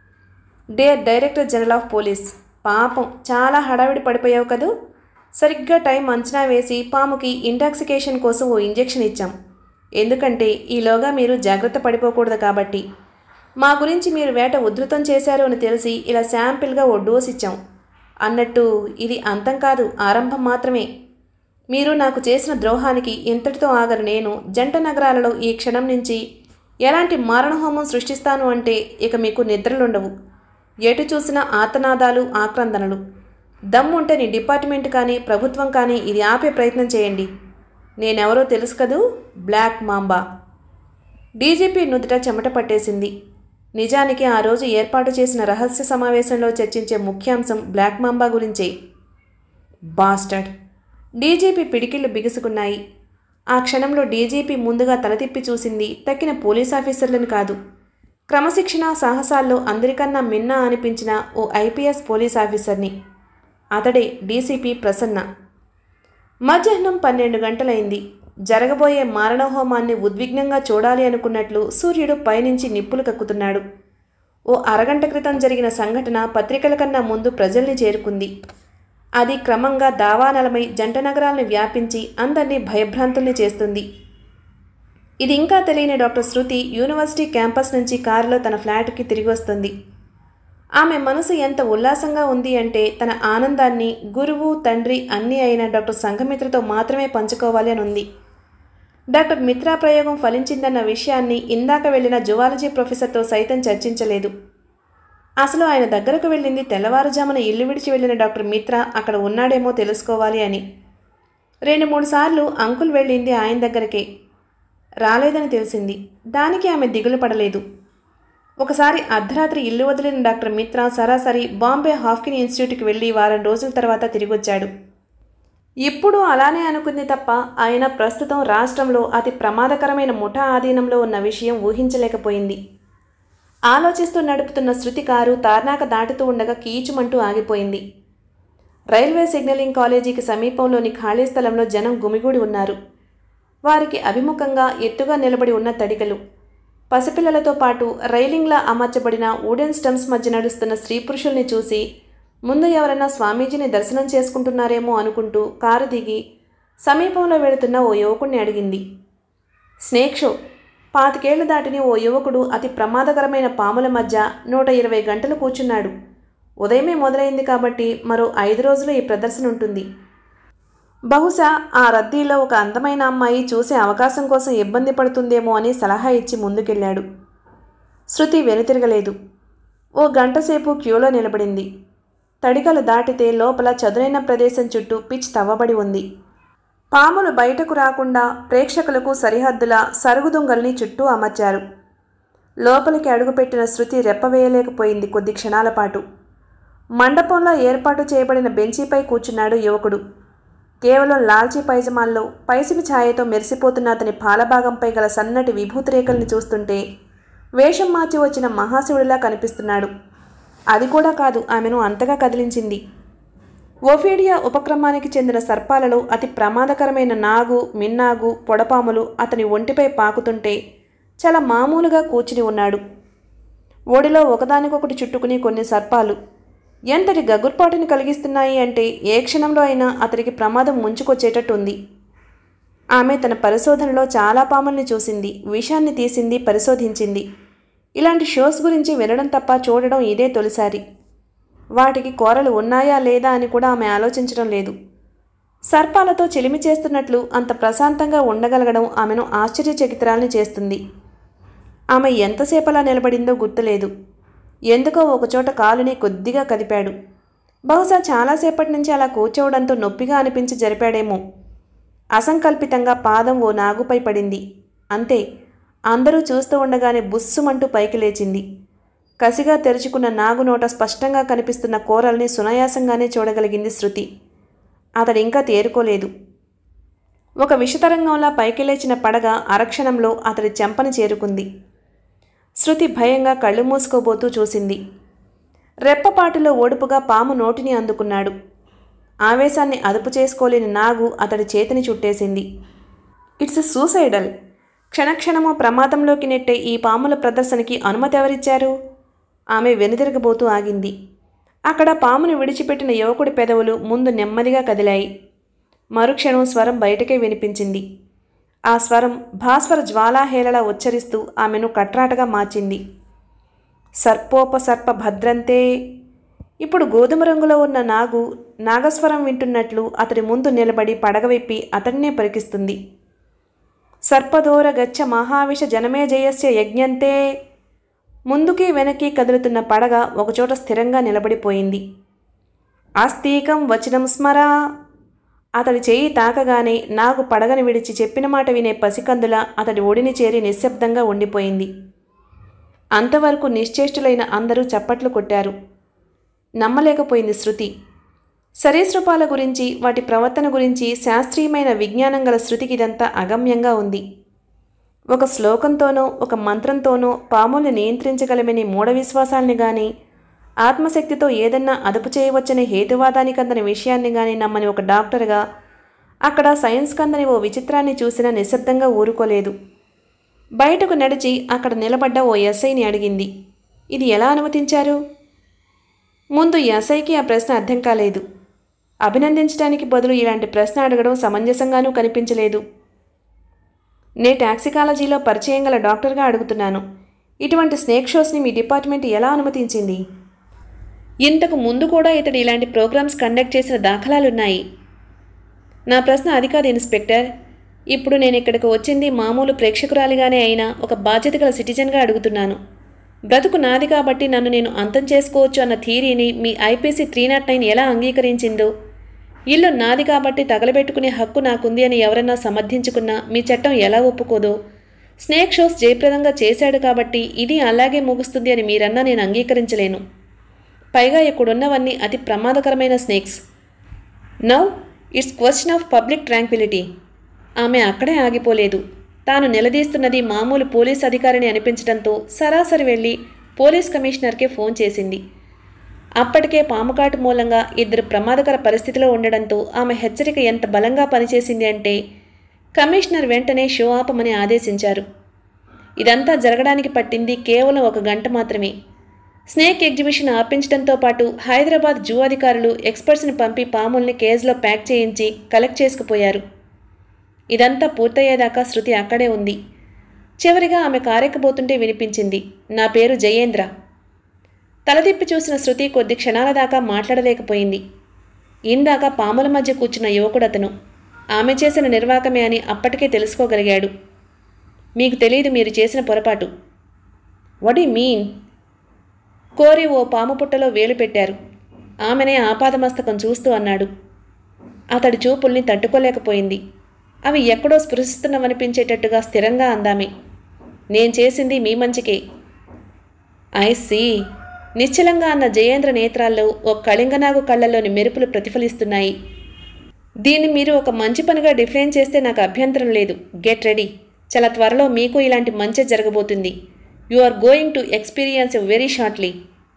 Speaker 1: dear director general of police పాపం చాలా హడావిడి పడిపోయావు కదూ సరిగ్గా టైం అంచనా వేసి పాముకి ఇంటాక్సికేషన్ కోసం ఓ ఇంజెక్షన్ ఇచ్చాం ఎందుకంటే ఈలోగా మీరు జాగ్రత్త పడిపోకూడదు కాబట్టి మా గురించి మీరు వేట ఉధృతం చేశారు అని తెలిసి ఇలా శాంపిల్గా ఓ డోస్ ఇచ్చాం అన్నట్టు ఇది అంతం కాదు ఆరంభం మాత్రమే మీరు నాకు చేసిన ద్రోహానికి ఇంతటితో ఆగరు నేను జంట నగరాలలో ఈ క్షణం నుంచి ఎలాంటి మారణహోమం సృష్టిస్తాను అంటే ఇక మీకు నిద్రలుండవు ఎటు చూసినా ఆర్తనాదాలు ఆక్రందనలు దమ్ముంటే నీ డిపార్ట్మెంట్ కానీ ప్రభుత్వం కానీ ఇది ఆపే ప్రయత్నం చేయండి నేనెవరో తెలుసు కదూ బ్లాక్ మాంబా డీజీపీ నుదుట చెమట పట్టేసింది నిజానికి ఆ రోజు ఏర్పాటు చేసిన రహస్య సమావేశంలో చర్చించే ముఖ్యాంశం బ్లాక్ మాంబా గురించే బాస్టర్డ్ డీజీపీ పిడికిళ్ళు బిగుసుకున్నాయి ఆ క్షణంలో డీజీపీ ముందుగా తల తిప్పి చూసింది తక్కిన పోలీస్ ఆఫీసర్లను కాదు క్రమశిక్షణ సాహసాల్లో అందరికన్నా మిన్న అనిపించిన ఓ ఐపీఎస్ పోలీస్ ఆఫీసర్ని అతడే డీసీపీ ప్రసన్న మధ్యాహ్నం పన్నెండు గంటలైంది జరగబోయే మారణహోమాన్ని ఉద్విగ్నంగా చూడాలి అనుకున్నట్లు సూర్యుడు పైనుంచి నిప్పులు కక్కుతున్నాడు ఓ అరగంట క్రితం జరిగిన సంఘటన పత్రికల కన్నా ముందు ప్రజల్ని చేరుకుంది అది క్రమంగా దావానలమై జంట నగరాలను వ్యాపించి అందరినీ భయభ్రాంతుల్ని చేస్తుంది ఇది ఇంకా తెలియని డాక్టర్ శృతి యూనివర్సిటీ క్యాంపస్ నుంచి కారులో తన ఫ్లాట్కి తిరిగి వస్తుంది ఆమె మనసు ఎంత ఉల్లాసంగా ఉంది అంటే తన ఆనందాన్ని గురువు తండ్రి అన్నీ అయిన డాక్టర్ సంఘమిత్రతో మాత్రమే పంచుకోవాలి అని ఉంది డాక్టర్ మిత్రా ప్రయోగం ఫలించిందన్న విషయాన్ని ఇందాక వెళ్ళిన జువాలజీ ప్రొఫెసర్తో సైతం చర్చించలేదు అసలు ఆయన దగ్గరకు వెళ్ళింది తెల్లవారుజామున ఇల్లు విడిచి వెళ్ళిన డాక్టర్ మిత్ర అక్కడ ఉన్నాడేమో తెలుసుకోవాలి అని రెండు మూడు సార్లు అంకుల్ వెళ్ళింది ఆయన దగ్గరకే రాలేదని తెలిసింది దానికి ఆమె దిగులు పడలేదు ఒకసారి అర్ధరాత్రి ఇల్లు వదిలిన డాక్టర్ మిత్ర సరాసరి బాంబే హాఫ్కిన్ ఇన్స్టిట్యూట్కి వెళ్ళి వారం రోజుల తర్వాత తిరిగొచ్చాడు ఇప్పుడు అలానే అనుకుంది తప్ప ఆయన ప్రస్తుతం రాష్ట్రంలో అతి ప్రమాదకరమైన ముఠా ఆధీనంలో ఉన్న విషయం ఊహించలేకపోయింది ఆలోచిస్తూ నడుపుతున్న శృతి కారు తార్నాక దాటుతూ ఉండగా కీచుమంటూ ఆగిపోయింది రైల్వే సిగ్నలింగ్ కాలేజీకి సమీపంలోని ఖాళీ స్థలంలో జనం గుమిగూడి ఉన్నారు వారికి అభిముఖంగా ఎత్తుగా నిలబడి ఉన్న తడికలు పసిపిల్లలతో పాటు రైలింగ్లా అమర్చబడిన వుడెన్ స్టమ్స్ మధ్య నడుస్తున్న స్త్రీ పురుషుల్ని చూసి ముందు ఎవరైనా స్వామీజీని దర్శనం చేసుకుంటున్నారేమో అనుకుంటూ కారు దిగి సమీపంలో వెళుతున్న ఓ యువకుడిని అడిగింది స్నేక్ షో పాతికేళ్లు దాటిని ఓ యువకుడు అతి ప్రమాదకరమైన పాముల మధ్య నూట ఇరవై గంటలు కూర్చున్నాడు ఉదయమే మొదలైంది కాబట్టి మరో ఐదు రోజులు ఈ ప్రదర్శన ఉంటుంది బహుశా ఆ రద్దీలో ఒక అందమైన అమ్మాయి చూసే అవకాశం కోసం ఇబ్బంది పడుతుందేమో అని సలహా ఇచ్చి ముందుకెళ్ళాడు శృతి వెనుతిరగలేదు ఓ గంటసేపు క్యూలో నిలబడింది తడికలు దాటితే లోపల చదునైన ప్రదేశం చుట్టూ పిచ్ తవ్వబడి ఉంది పాములు బయటకు రాకుండా ప్రేక్షకులకు సరిహద్దుల సరుగుదుంగల్ని చుట్టూ అమర్చారు లోపలికి అడుగుపెట్టిన శృతి రెప్పవేయలేకపోయింది కొద్ది క్షణాల పాటు మండపంలో ఏర్పాటు చేయబడిన బెంచీపై కూర్చున్నాడు యువకుడు కేవలం లాల్చీ పైజమాల్లో పైసిమి ఛాయతో మెరిసిపోతున్న అతని పాలభాగంపై గల సన్నటి విభూతి రేఖల్ని చూస్తుంటే వేషం మార్చి వచ్చిన మహాశివుడిలా కనిపిస్తున్నాడు అది కూడా కాదు ఆమెను అంతగా కదిలించింది ఓఫీడియా ఉపక్రమానికి చెందిన సర్పాలలో అతి ప్రమాదకరమైన నాగు మిన్నాగు పొడపాములు అతని ఒంటిపై పాకుతుంటే చాలా మామూలుగా కూర్చుని ఉన్నాడు ఓడిలో ఒకదానికొకటి చుట్టుకుని కొన్ని సర్పాలు ఎంతటి గగుర్పాటుని కలిగిస్తున్నాయి అంటే ఏ క్షణంలో అయినా అతడికి ప్రమాదం ముంచుకొచ్చేటట్టుంది ఆమె తన పరిశోధనలో చాలా పాముల్ని చూసింది విషాన్ని తీసింది పరిశోధించింది ఇలాంటి షోస్ గురించి వినడం తప్ప చూడడం ఇదే తొలిసారి వాటికి కోరలు ఉన్నాయా లేదా అని కూడా ఆమె ఆలోచించడం లేదు సర్పాలతో చెలిమి చేస్తున్నట్లు అంత ప్రశాంతంగా ఉండగలగడం ఆమెను ఆశ్చర్యచకితురాల్ని చేస్తుంది ఆమె ఎంతసేపలా నిలబడిందో గుర్తులేదు ఎందుకో ఒకచోట కాలుని కొద్దిగా కదిపాడు బహుశా చాలాసేపటి నుంచి అలా కూర్చోవడంతో నొప్పిగా అనిపించి జరిపాడేమో అసంకల్పితంగా పాదం ఓ నాగుపై పడింది అంతే అందరూ చూస్తూ ఉండగానే బుస్సుమంటూ పైకి లేచింది కసిగా తెరుచుకున్న నాగు నోట స్పష్టంగా కనిపిస్తున్న కూరల్ని సునాయాసంగానే చూడగలిగింది శృతి అతడింకా తేరుకోలేదు ఒక విషతరంగంలా పైకి లేచిన పడగ అరక్షణంలో అతడి చెంపని చేరుకుంది శృతి భయంగా కళ్ళు మూసుకోబోతూ చూసింది రెప్పపాటులో ఓడుపుగా పాము నోటిని అందుకున్నాడు ఆవేశాన్ని అదుపు చేసుకోలేని నాగు అతడి చేతిని చుట్టేసింది ఇట్స్ సూసైడల్ క్షణక్షణము ప్రమాదంలోకి నెట్టే ఈ పాముల ప్రదర్శనకి అనుమతి ఎవరిచ్చారు ఆమె వెనుదిరగబోతూ ఆగింది అక్కడ పామును విడిచిపెట్టిన యువకుడి పెదవులు ముందు నెమ్మదిగా కదిలాయి మరుక్షణం స్వరం బయటకే వినిపించింది ఆ స్వరం భాస్వర జ్వాలాహేళలా ఉచ్చరిస్తూ ఆమెను కట్రాటగా మార్చింది సర్పోపసర్ప భద్రంతే ఇప్పుడు గోధుమ రంగులో ఉన్న నాగు నాగస్వరం వింటున్నట్లు అతడి ముందు నిలబడి పడగవిప్పి అతన్నే పరికిస్తుంది సర్పదోర గచ్చ మహావిష జనమే జయస్య యజ్ఞంతే ముందుకి వెనక్కి కదులుతున్న పడగ ఒకచోట స్థిరంగా నిలబడిపోయింది ఆస్తికం వచనం స్మరా అతడి చేయి తాకగానే నాగు పడగని విడిచి చెప్పిన మాట వినే పసికందుల అతడి ఒడిని చేరి నిశ్శబ్దంగా ఉండిపోయింది అంతవరకు నిశ్చేష్టులైన అందరూ చప్పట్లు కొట్టారు నమ్మలేకపోయింది శృతి సరీసృపాల గురించి వాటి ప్రవర్తన గురించి శాస్త్రీయమైన విజ్ఞానం గల శృతికి ఇదంతా అగమ్యంగా ఉంది ఒక శ్లోకంతోనో ఒక మంత్రంతోనో పాముల్ని నియంత్రించగలమని మూఢ విశ్వాసాల్ని గాని ఆత్మశక్తితో ఏదన్నా అదుపు చేయవచ్చనే హేతువాదానికి అందని విషయాన్ని గాని నమ్మని ఒక డాక్టర్గా అక్కడ సైన్స్ కందని ఓ విచిత్రాన్ని చూసినా నిశ్శబ్దంగా ఊరుకోలేదు బయటకు నడిచి అక్కడ నిలబడ్డ ఓ ఎస్ఐని అడిగింది ఇది ఎలా అనుమతించారు ముందు ఎస్ఐకి ఆ ప్రశ్న అర్థం కాలేదు అభినందించడానికి బదులు ఇలాంటి ప్రశ్న అడగడం సమంజసంగానూ కనిపించలేదు నే టాక్సికాలజీలో పరిచయం గల డాక్టర్గా అడుగుతున్నాను ఇటువంటి స్నేక్ షోస్ని మీ డిపార్ట్మెంట్ ఎలా అనుమతించింది ఇంతకు ముందు కూడా ఇతడు ఇలాంటి ప్రోగ్రామ్స్ కండక్ట్ చేసిన దాఖలాలున్నాయి నా ప్రశ్న అది కాదు ఇన్స్పెక్టర్ ఇప్పుడు నేను ఇక్కడికి వచ్చింది మామూలు ప్రేక్షకురాలిగానే అయినా ఒక బాధ్యత గల సిటిజన్గా అడుగుతున్నాను బ్రతుకు నాది కాబట్టి నన్ను నేను అంతం చేసుకోవచ్చు అన్న థీరీని మీ ఐపీసీ త్రీ నాట్ నైన్ ఎలా అంగీకరించిందో ఇల్లు నాది కాబట్టి తగలబెట్టుకునే హక్కు నాకుంది అని ఎవరన్నా సమర్థించుకున్నా మీ చట్టం ఎలా ఒప్పుకోదో స్నేక్ షోస్ జయప్రదంగా చేశాడు కాబట్టి ఇది అలాగే ముగుస్తుంది అని మీరన్నా నేను అంగీకరించలేను పైగా ఇక్కడున్నవన్నీ అతి ప్రమాదకరమైన snakes now it's question of public tranquillity ఆమె అక్కడే ఆగిపోలేదు తాను నిలదీస్తున్నది మామూలు పోలీస్ అధికారిని అనిపించడంతో సరాసరి వెళ్ళి పోలీస్ కమిషనర్కే ఫోన్ చేసింది అప్పటికే పాముకాటు మూలంగా ఇద్దరు ప్రమాదకర పరిస్థితిలో ఉండడంతో ఆమె హెచ్చరిక ఎంత బలంగా పనిచేసింది అంటే కమిషనర్ వెంటనే షో ఆపమని ఆదేశించారు ఇదంతా జరగడానికి పట్టింది కేవలం ఒక గంట మాత్రమే స్నేక్ ఎగ్జిబిషన్ ఆపించడంతో పాటు హైదరాబాద్ జూ అధికారులు ఎక్స్పర్ట్స్ని పంపి పాముల్ని కేజ్లో ప్యాక్ చేయించి కలెక్ట్ చేసుకుపోయారు ఇదంతా పూర్తయ్యేదాకా శృతి అక్కడే ఉంది చివరిగా ఆమె కారెక్కబోతుంటే వినిపించింది నా పేరు జయేంద్ర తలదిప్పి చూసిన శృతి కొద్ది క్షణాల దాకా మాట్లాడలేకపోయింది ఇందాక పాముల మధ్య కూర్చున్న యువకుడతను ఆమె చేసిన నిర్వాకమే అని అప్పటికే తెలుసుకోగలిగాడు మీకు తెలియదు మీరు చేసిన పొరపాటు వడ్ యు మీన్ కోరి ఓ పాము పుట్టలో వేలు పెట్టారు ఆమెనే ఆపాదమస్తకం చూస్తూ అన్నాడు అతడి చూపుల్ని తట్టుకోలేకపోయింది అవి ఎక్కడో స్పృశిస్తున్నవనిపించేటట్టుగా స్థిరంగా అందామే నేను చేసింది మీ మంచికే ఐ సీ నిశ్చలంగా అన్న జయేంద్ర నేత్రాల్లో ఓ కళింగనాగు కళ్ళల్లోని మెరుపులు ప్రతిఫలిస్తున్నాయి దీన్ని మీరు ఒక మంచి పనిగా డిఫైన్ చేస్తే నాకు అభ్యంతరం లేదు గెట్ రెడీ చాలా త్వరలో మీకు ఇలాంటి మంచి జరగబోతుంది you are going to experience very shortly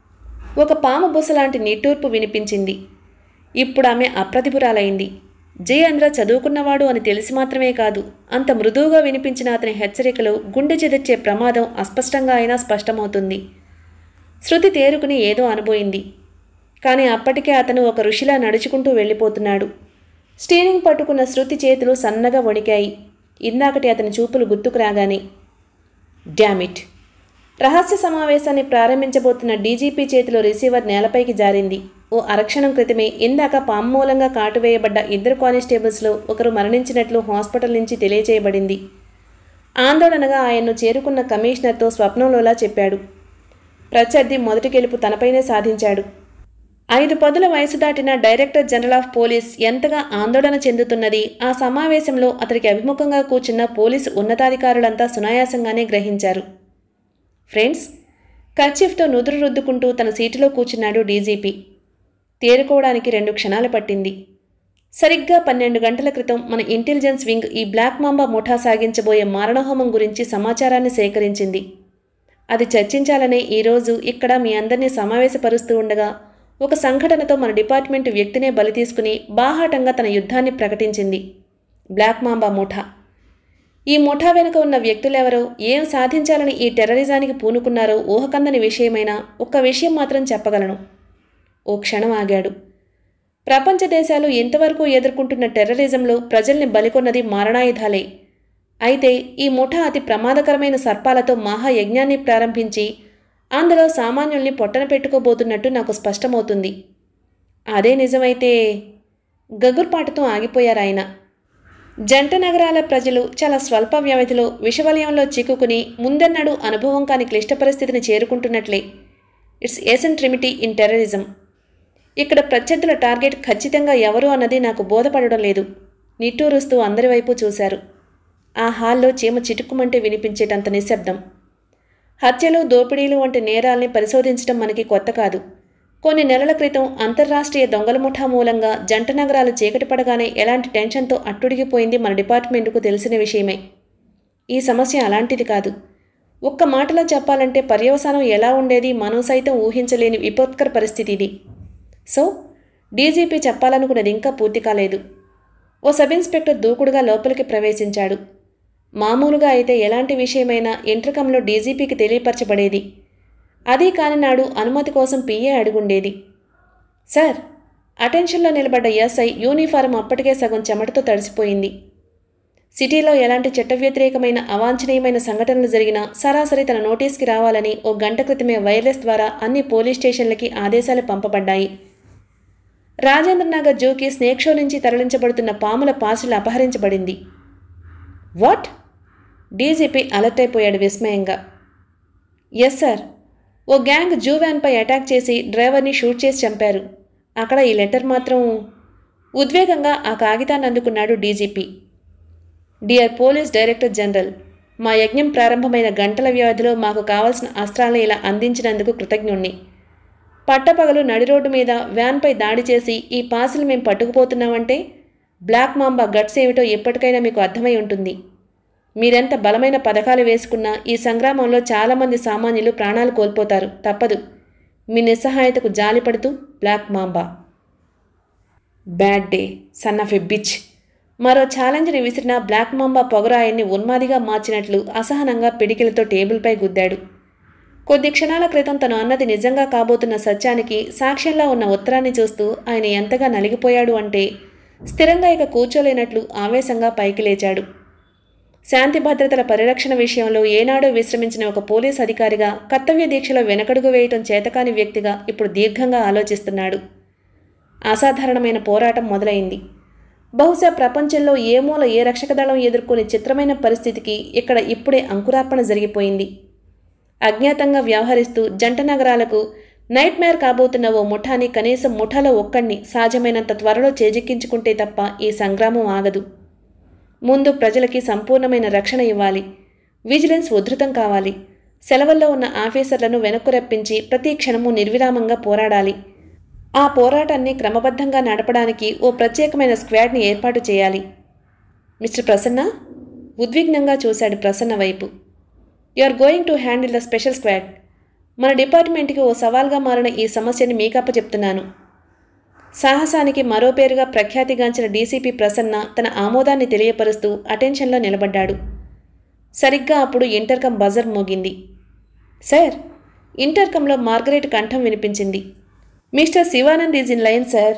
Speaker 1: ఒక పాము బుస లాంటి నిట్టూర్పు వినిపించింది ఇప్పుడు ఆమె అప్రతిభురాలైంది జయేంద్ర చదువుకున్నవాడు అని తెలిసి మాత్రమే కాదు అంత మృదువుగా వినిపించిన అతని హెచ్చరికలు గుండె చెదిర్చే ప్రమాదం అస్పష్టంగా అయినా స్పష్టమవుతుంది శృతి తేరుకుని ఏదో అనుబోయింది కానీ అప్పటికే అతను ఒక ఋషిలా నడుచుకుంటూ వెళ్ళిపోతున్నాడు స్టీరింగ్ పట్టుకున్న శృతి చేతులు సన్నగా వణికాయి ఇందాకటి అతని చూపులు గుర్తుకు రాగానే డ్యామిట్ రహస్య సమావేశాన్ని ప్రారంభించబోతున్న డీజీపీ చేతిలో రిసీవర్ నేలపైకి జారింది ఓ అరక్షణం క్రితమే ఇందాక పాము మూలంగా కాటువేయబడ్డ ఇద్దరు కానిస్టేబుల్స్లో ఒకరు మరణించినట్లు హాస్పిటల్ నుంచి తెలియచేయబడింది ఆందోళనగా ఆయన్ను చేరుకున్న కమిషనర్తో స్వప్నంలోలా చెప్పాడు ప్రత్యర్థి మొదటి గెలుపు తనపైనే సాధించాడు ఐదు పదుల వయసు దాటిన డైరెక్టర్ జనరల్ ఆఫ్ పోలీస్ ఎంతగా ఆందోళన చెందుతున్నది ఆ సమావేశంలో అతనికి అభిముఖంగా కూర్చున్న పోలీసు ఉన్నతాధికారులంతా సునాయాసంగానే గ్రహించారు ఫ్రెండ్స్ కర్చీఫ్తో నుదురు రుద్దుకుంటూ తన సీటులో కూర్చున్నాడు డీజీపీ తేరుకోవడానికి రెండు క్షణాలు పట్టింది సరిగ్గా పన్నెండు గంటల క్రితం మన ఇంటెలిజెన్స్ వింగ్ ఈ బ్లాక్ మాంబా ముఠా సాగించబోయే మారణహోమం గురించి సమాచారాన్ని సేకరించింది అది చర్చించాలనే ఈరోజు ఇక్కడ మీ అందరినీ సమావేశపరుస్తూ ఉండగా ఒక సంఘటనతో మన డిపార్ట్మెంట్ వ్యక్తినే బలి తీసుకుని బాహాటంగా తన యుద్ధాన్ని ప్రకటించింది బ్లాక్ మాంబా ముఠా ఈ ముఠా వెనుక ఉన్న వ్యక్తులెవరో ఏం సాధించాలని ఈ టెర్రరిజానికి పూనుకున్నారో ఊహకందని విషయమైనా ఒక్క విషయం మాత్రం చెప్పగలను ఓ క్షణం ఆగాడు ప్రపంచ దేశాలు ఇంతవరకు ఎదుర్కొంటున్న టెర్రరిజంలో ప్రజల్ని బలికొన్నది మారణాయుధాలే అయితే ఈ ముఠా అతి ప్రమాదకరమైన సర్పాలతో మహాయజ్ఞాన్ని ప్రారంభించి అందులో సామాన్యుల్ని పొట్టన పెట్టుకోబోతున్నట్టు నాకు స్పష్టమవుతుంది అదే నిజమైతే గగుర్పాటుతో ఆగిపోయారాయన జంట నగరాల ప్రజలు చాలా స్వల్ప వ్యవధిలో విషవలయంలో చిక్కుకుని ముందన్నడు అనుభవం కాని క్లిష్ట పరిస్థితిని చేరుకుంటున్నట్లే ఇట్స్ ఏసెంట్రిమిటీ ఇన్ టెర్రరిజం ఇక్కడ ప్రత్యర్థుల టార్గెట్ ఖచ్చితంగా ఎవరు అన్నది నాకు బోధపడడం లేదు నిట్టూరుస్తూ అందరి వైపు చూశారు ఆ హాల్లో చీమ చిటుక్కుమంటే వినిపించేటంత నిశ్శబ్దం హత్యలు దోపిడీలు వంటి నేరాల్ని పరిశోధించడం మనకి కొత్త కాదు కొన్ని నెలల క్రితం అంతర్రాష్ట్రీయ దొంగల ముఠా మూలంగా జంట నగరాలు చీకటి పడగానే ఎలాంటి టెన్షన్తో అట్టుడిగిపోయింది మన డిపార్ట్మెంటుకు తెలిసిన విషయమే ఈ సమస్య అలాంటిది కాదు ఒక్క మాటలో చెప్పాలంటే పర్యవసానం ఎలా ఉండేది మనం సైతం ఊహించలేని విపత్కర పరిస్థితి ఇది సో డీజీపీ చెప్పాలనుకున్నది ఇంకా పూర్తి కాలేదు ఓ సబ్ ఇన్స్పెక్టర్ దూకుడుగా లోపలికి ప్రవేశించాడు మామూలుగా అయితే ఎలాంటి విషయమైనా ఇంటర్కంలో డీజీపీకి తెలియపరచబడేది అదీ కాని నాడు అనుమతి కోసం పిఏ అడుగుండేది సార్ అటెన్షన్లో నిలబడ్డ ఎస్ఐ యూనిఫారం అప్పటికే సగం చెమటతో తడిసిపోయింది సిటీలో ఎలాంటి చట్ట వ్యతిరేకమైన అవాంఛనీయమైన సంఘటనలు జరిగినా సరాసరి తన నోటీస్కి రావాలని ఓ గంట క్రితమే వైర్లెస్ ద్వారా అన్ని పోలీస్ స్టేషన్లకి ఆదేశాలు పంపబడ్డాయి రాజేంద్రనగర్ జూకి స్నేక్ షో నుంచి తరలించబడుతున్న పాముల పాసులు అపహరించబడింది వాట్ డీజీపీ అలర్ట్ అయిపోయాడు విస్మయంగా ఎస్ సార్ ఓ గ్యాంగ్ జూ వ్యాన్పై అటాక్ చేసి డ్రైవర్ని షూట్ చేసి చంపారు అక్కడ ఈ లెటర్ మాత్రం ఉద్వేగంగా ఆ కాగితాన్ని అందుకున్నాడు DGP dear police director general మా యజ్ఞం ప్రారంభమైన గంటల వ్యవధిలో మాకు కావాల్సిన అస్త్రాలను ఇలా అందించినందుకు కృతజ్ఞుణ్ణి పట్టపగలు నడి రోడ్డు మీద వ్యాన్పై దాడి చేసి ఈ పాసులు మేము పట్టుకుపోతున్నామంటే బ్లాక్ మాంబా గట్స్ ఏమిటో ఎప్పటికైనా మీకు అర్థమై ఉంటుంది మీరెంత బలమైన పథకాలు వేసుకున్నా ఈ సంగ్రామంలో చాలామంది సామాన్యులు ప్రాణాలు కోల్పోతారు తప్పదు మీ నిస్సహాయతకు జాలిపడుతూ black mamba bad day son of a bitch మరో ఛాలెంజ్ని విసిరిన బ్లాక్ మాంబా పొగరాయన్ని ఉన్మాదిగా మార్చినట్లు అసహనంగా పిడికిలతో టేబుల్పై గుద్దాడు కొద్ది క్షణాల క్రితం తను అన్నది నిజంగా కాబోతున్న సత్యానికి సాక్ష్యంలా ఉన్న ఉత్తరాన్ని చూస్తూ ఆయన ఎంతగా నలిగిపోయాడు అంటే స్థిరంగా ఇక కూర్చోలేనట్లు ఆవేశంగా పైకి లేచాడు శాంతి భద్రతల పరిరక్షణ విషయంలో ఏనాడో విశ్రమించిన ఒక పోలీస్ అధికారిగా కర్తవ్య దీక్షలో వెనకడుగు వేయటం చేతకాని వ్యక్తిగా ఇప్పుడు దీర్ఘంగా ఆలోచిస్తున్నాడు అసాధారణమైన పోరాటం మొదలైంది బహుశా ప్రపంచంలో ఏ మూల ఏ రక్షక దళం ఎదుర్కొనే చిత్రమైన పరిస్థితికి ఇక్కడ ఇప్పుడే అంకురార్పణ జరిగిపోయింది అజ్ఞాతంగా వ్యవహరిస్తూ జంట నగరాలకు నైట్ మేర్ కాబోతున్న ఓ ముఠాని కనీసం ముఠాలో ఒక్కడిని సాధ్యమైనంత త్వరలో చేజిక్కించుకుంటే తప్ప ఈ సంగ్రామం ఆగదు ముందు ప్రజలకి సంపూర్ణమైన రక్షణ ఇవ్వాలి విజిలెన్స్ ఉధృతం కావాలి సెలవుల్లో ఉన్న ఆఫీసర్లను వెనక్కు రప్పించి ప్రతి క్షణము నిర్విరామంగా పోరాడాలి ఆ పోరాటాన్ని క్రమబద్ధంగా నడపడానికి ఓ ప్రత్యేకమైన స్క్వాడ్ని ఏర్పాటు చేయాలి మిస్టర్ ప్రసన్న ఉద్విగ్నంగా చూశాడు ప్రసన్న వైపు you are going to handle the special squad మన డిపార్ట్మెంట్కి ఓ సవాల్గా మారిన ఈ సమస్యని మీకప్ప చెప్తున్నాను సాహసానికి మరో పేరుగా ప్రఖ్యాతిగాంచిన డీసీపీ ప్రసన్న తన ఆమోదాన్ని తెలియపరుస్తూ అటెన్షన్లో నిలబడ్డాడు సరిగ్గా అప్పుడు ఇంటర్కమ్ బజర్ మోగింది సార్ ఇంటర్కంలో మార్గరెట్ కంఠం వినిపించింది mister Shivanand is in line sir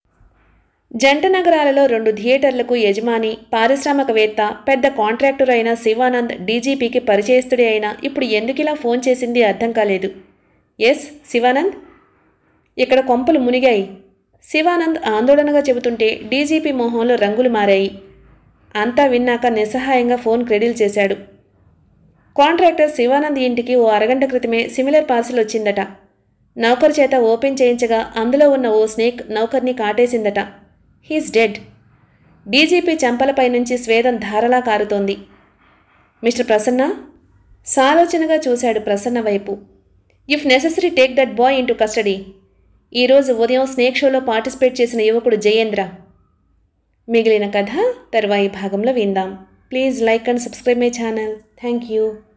Speaker 1: జంట నగరాలలో రెండు థియేటర్లకు యజమాని పారిశ్రామికవేత్త పెద్ద కాంట్రాక్టర్ అయిన శివానంద్ డీజీపీకి పరిచయస్తుడే అయినా ఇప్పుడు ఎందుకిలా ఫోన్ చేసింది అర్థం కాలేదు ఎస్ శివానంద్ ఇక్కడ కొంపలు మునిగాయి శివానంద్ ఆందోళనగా చెబుతుంటే డీజీపీ మొహంలో రంగులు మారాయి అంతా విన్నాక నిస్సహాయంగా ఫోన్ క్రెడిల్ చేశాడు కాంట్రాక్టర్ శివానంద్ ఇంటికి ఓ అరగంట క్రితమే సిమిలర్ పార్సిల్ వచ్చిందట నౌకర్ చేత ఓపెన్ చేయించగా అందులో ఉన్న ఓ స్నేక్ నౌకర్ని కాటేసిందట హీస్ డెడ్ డీజీపీ చెంపలపై నుంచి స్వేదం ధారలా కారుతోంది మిస్టర్ ప్రసన్న సాలోచనగా చూశాడు ప్రసన్న వైపు if necessary take that boy into custody ఈరోజు ఉదయం స్నేక్ షోలో పార్టిసిపేట్ చేసిన యువకుడు జయేంద్ర మిగిలిన కథ తర్వాయి భాగంలో విందాం please like and subscribe my channel thank you